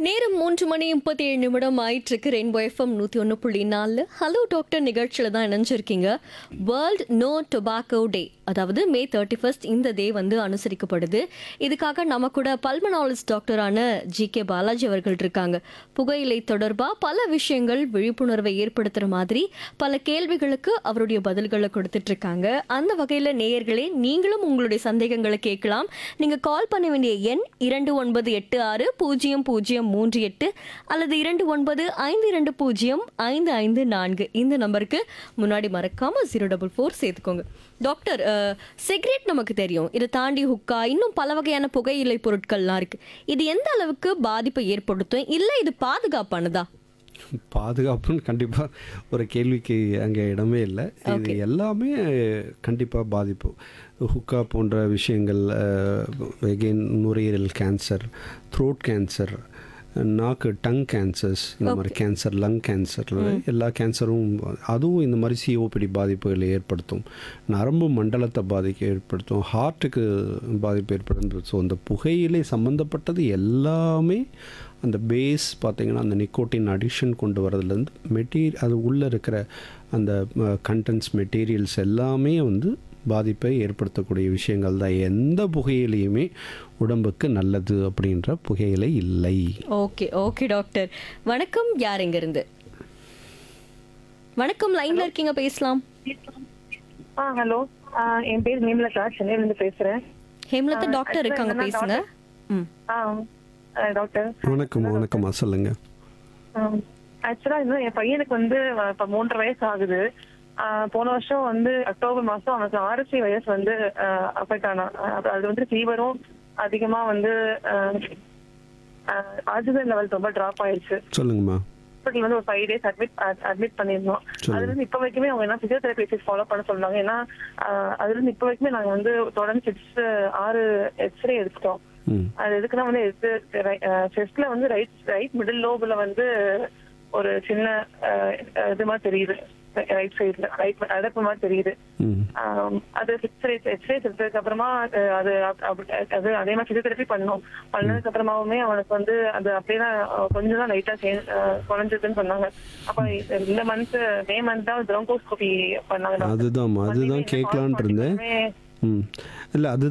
நேரம் மூன்று மணி முப்பத்தி ஏழு நிமிடம் ஆயிட்டு இருக்கு ரெயின்போ எஃப்எம் நூற்றி ஒன்று புள்ளி நாலு ஹலோ டாக்டர் நிகழ்ச்சியில் தான் இணைஞ்சிருக்கீங்க வேர்ல்ட் நோ டொபாக்கோ டே அதாவது மே தேர்ட்டி ஃபர்ஸ்ட் இந்த டே வந்து அனுசரிக்கப்படுது இதுக்காக நம்ம கூட பல்மனாலஜிஸ்ட் டாக்டரான ஜி கே பாலாஜி அவர்கள் இருக்காங்க புகையிலை தொடர்பாக பல விஷயங்கள் விழிப்புணர்வை ஏற்படுத்துகிற மாதிரி பல கேள்விகளுக்கு அவருடைய பதில்களை கொடுத்துட்டு இருக்காங்க அந்த வகையில் நேயர்களே நீங்களும் உங்களுடைய சந்தேகங்களை கேட்கலாம் நீங்கள் கால் பண்ண வேண்டிய எண் இரண்டு ஒன்பது எட்டு ஆறு பூஜ்ஜியம் பூஜ்ஜியம் மூன்று எட்டு அல்லது இரண்டு ஒன்பது ஐந்து இரண்டு பூஜ்ஜியம் ஐந்து ஐந்து நான்கு இந்த நம்பருக்கு முன்னாடி மறக்காம ஜீரோ டபுள் ஃபோர் சேர்த்துக்கோங்க டாக்டர் அஹ், சிகரெட் நமக்கு தெரியும் இதை தாண்டி ஹுக்கா இன்னும் பல வகையான புகையிலை பொருட்கள்லாம் இருக்கு இது எந்த அளவுக்கு பாதிப்பை ஏற்படுத்தும் இல்லை இது பாதுகாப்பானதா பாதுகாப்புன்னு கண்டிப்பாக ஒரு கேள்விக்கு அங்கே இடமே இல்லை இது எல்லாமே கண்டிப்பாக பாதிப்பு ஹுக்கா போன்ற விஷயங்கள் எகெயின் நுரையீரல் கேன்சர் த்ரோட் கேன்சர் நாக்கு டங் கேன்சர்ஸ் இந்த மாதிரி கேன்சர் லங் கேன்சர் எல்லா கேன்சரும் அதுவும் இந்த மாதிரி சிஓபிடி பாதிப்புகளை ஏற்படுத்தும் நரம்பு மண்டலத்தை பாதிக்க ஏற்படுத்தும் ஹார்ட்டுக்கு பாதிப்பு ஏற்படுத்தும் ஸோ அந்த புகையிலை சம்மந்தப்பட்டது எல்லாமே அந்த பேஸ் பார்த்தீங்கன்னா அந்த நிக்கோட்டின் அடிஷன் கொண்டு வரதுலேருந்து மெட்டீரியல் அது உள்ளே இருக்கிற அந்த கண்டென்ட்ஸ் மெட்டீரியல்ஸ் எல்லாமே வந்து பாதிப்பை ஏற்படுத்தக்கூடிய விஷயங்கள் தான் எந்த புகையிலையுமே உடம்புக்கு நல்லது அப்படின்ற புகையிலை இல்லை ஓகே ஓகே டாக்டர் வணக்கம் யார் எங்க இருந்து வணக்கம் லைன்ல இருக்கீங்க பேசலாம் ஆ ஹலோ ஆ, என் பேர் நீமலதா சென்னையில இருந்து பேசுறேன் ஹேம்லதா ஆ, டாக்டர் இருக்காங்க actually பேசுங்க ம் ஆ ஆ, டாக்டர் வணக்கம் வணக்கம்மா சொல்லுங்கள் ஆக்சுவலா இன்னும் என் பையனுக்கு வந்து அஹ், இப்ப மூன்றரை வயசு ஆகுது ஆ, போன வருஷம் வந்து அக்டோபர் மாசம் அவனுக்கு ஆர்எஸ்சி வைரஸ் வந்து அஃபெக்ட் ஆனான் அஹ், அது வந்து ஃபீவரும் அதிகமா வந்து ஆக்சிஜன் லெவல் ரொம்ப டிராப் ஆயிடுச்சு சொல்லுங்கம்மா ஹாஸ்பிட்டல் வந்து ஒரு ஃபைவ் டேஸ் அட்மிட் அட்மிட் பண்ணியிருந்தோம் சொல்லுங்க. அதுல இருந்து இப்ப வரைக்குமே அவங்க என்ன பிசியோதெரபி ஃபாலோ பண்ண சொன்னாங்க ஏன்னா ஆஹ் அதுல இருந்து இப்ப வரைக்குமே நாங்க வந்து தொடர்ந்து சிக்ஸ் ஆறு எக்ஸ்ரே எடுத்துட்டோம் ம் அது எதுக்குன்னா வந்து செஸ்ட்ல வந்து ரைட் ரைட் மிடில் லோபுல வந்து ஒரு சின்ன ஆஹ் இது மாதிரி தெரியுது ரைட் சைடுல ரைட் அடப்பு மாதிரி தெரியுது ம் ஆம், அது எக்ஸ்ரே எக்ஸ்ரே எடுத்ததுக்கு அப்புறமா அஹ், அது அப்- அப்- அது அதே மாதிரி பிசியோதெரபி பண்ணோம் பண்ணதுக்கு அப்புறமாவுமே அவனுக்கு வந்து அது அப்படியே தான் அஹ், கொஞ்சம் தான் லைட்டா குறைஞ்சதுன்னு சொன்னாங்க அப்ப இந்த மந்த் மே மந்த் தான் ப்ரோங்கோஸ்கோபி பண்ணாங்க அதுதான்மா அதுதான் கேட்கலான்ட்டு இருந்தேன் பண்ணி ம் இல்லை அது